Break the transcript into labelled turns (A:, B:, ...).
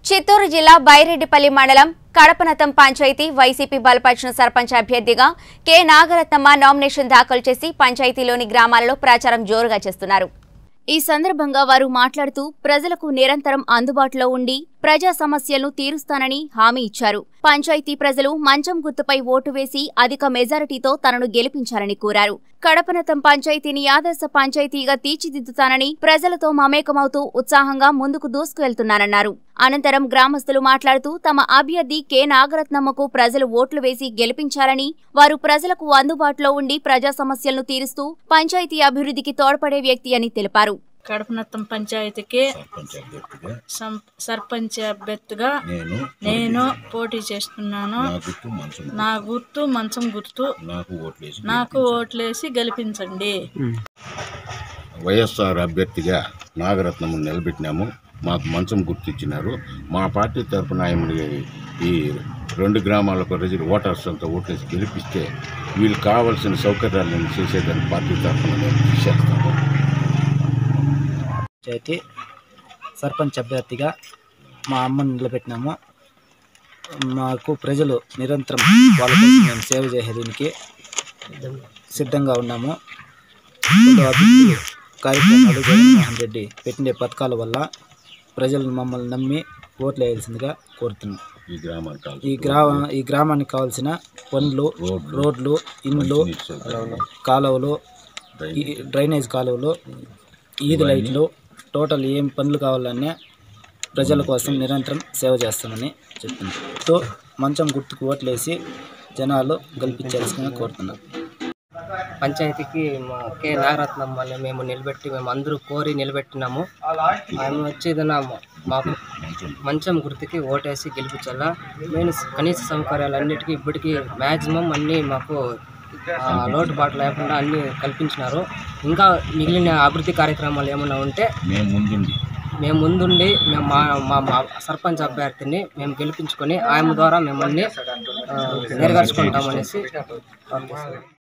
A: చిత్తూరు జిల్లా బైరెడ్డిపల్లి మండలం కడపనతం పంచాయతీ వైసీపీ బలపరిచిన సర్పంచ్ అభ్యర్థిగా కె నాగరత్నమ్మ నామినేషన్ దాఖలు చేసి పంచాయతీలోని గ్రామాలలో ప్రచారం జోరుగా చేస్తున్నారు ఈ సందర్భంగా వారు మాట్లాడుతూ ప్రజలకు నిరంతరం అందుబాటులో ఉండి ప్రజా సమస్యలను తీరుస్తానని హామీ ఇచ్చారు పంచాయతీ ప్రజలు మంచం గుర్తుపై ఓటు వేసి అధిక మెజారిటీతో తనను గెలిపించాలని కోరారు కడపనతం పంచాయతీని ఆదర్శ పంచాయతీగా తీర్చిదిద్దుతానని ప్రజలతో మమేకమవుతూ ఉత్సాహంగా ముందుకు దూసుకువెళ్తున్నానన్నారు అనంతరం గ్రామస్తులు మాట్లాడుతూ తమ అభ్యర్థి కె నాగరత్నమ్మకు ప్రజలు ఓట్లు వేసి గెలిపించాలని వారు ప్రజలకు అందుబాటులో ఉండి ప్రజా సమస్యలను తీరుస్తూ పంచాయతీ అభివృద్ధికి తోడ్పడే వ్యక్తి అని తెలిపారు
B: కడపనత్తం పంచాయతీకి
C: సర్పంచ్ అభ్యర్థిగా
B: సం- సర్పంచ్ అభ్యర్థిగా
C: నేను
B: నేను పోటీ చేస్తున్నాను
C: నా గుర్తు మంచం
B: నా గుర్తు మంచం గుర్తు
C: నాకు ఓట్లేసి
B: నాకు ఓట్లేసి గెలిపించండి
C: వైఎస్ఆర్ అభ్యర్థిగా నాగరత్నము నిలబెట్టినాము మాకు మంచం గుర్తిచ్చినారు మా పార్టీ తరఫున ఆయన్ని ఈ రెండు గ్రామాల ప్రజలు ఓటర్స్ అంతా ఓట్లేసి గెలిపిస్తే వీళ్ళు కావాల్సిన సౌకర్యాలను చేసేదాన్ని పార్టీ తరఫున నేను కృషి చేస్తాను
D: పంచాయతీ సర్పంచ్ అభ్యర్థిగా మా అమ్మని నిలబెట్టినాము మాకు ప్రజలు నిరంతరం వాళ్ళ కోసం మేము సేవ చేసేదానికి సిద్ధంగా ఉన్నాము పలు అభివృద్ధి కార్యక్రమాలు జగన్మోహన్ రెడ్డి పెట్టిన పథకాల వల్ల ప్రజలు మమ్మల్ని నమ్మి ఓట్లు వేయాల్సిందిగా కోరుతున్నాం
C: ఈ గ్రామానికి
D: ఈ
C: కావాల్సిన
D: గ్రామ ఈ గ్రామానికి కావాల్సిన పనులు
C: రోడ్లు,
D: రోడ్లు ఇండ్లు
C: నీటి సౌకర్యాలు,
D: కాలువలు ఈ
C: డ్రైనేజ్,
D: డ్రైనేజ్ కాలువలు ఈది లైట్లు టోటల్ ఏం పనులు కావాలన్నా ప్రజల కోసం నిరంతరం సేవ చేస్తామని చెప్తున్నాం తో మంచం గుర్తుకు ఓట్లేసి జనాలు గెలిపించాల్సిందిగా కోరుతున్నాం
E: పంచాయతీకి మా కె నాగరత్నమ్మని మేము నిలబెట్టి మేము అందరూ కోరి నిలబెట్టినాము ఆమె వచ్చి ఏదైనా మాకు మంచం గుర్తుకి ఓటేసి గెలిపించాలా మెయిన్ కనీస సౌకర్యాలన్నిటికీ ఇప్పటికీ మ్యాక్సిమం అన్నీ మాకు ఆ, లోటుపాటు లేకుండా అన్నీ కల్పించినారు ఇంకా మిగిలిన అభివృద్ధి కార్యక్రమాలు ఏమైనా ఉంటే
C: మేము ముందుండి
E: మేము ముందుండి మేము మా మా మా సర్పంచ్ అభ్యర్థిని మేము గెలిపించుకొని ఆయన ద్వారా మిమ్మల్ని ఆ, నెరవేర్చుకుంటామనేసి ప్రార్థిస్తున్నాం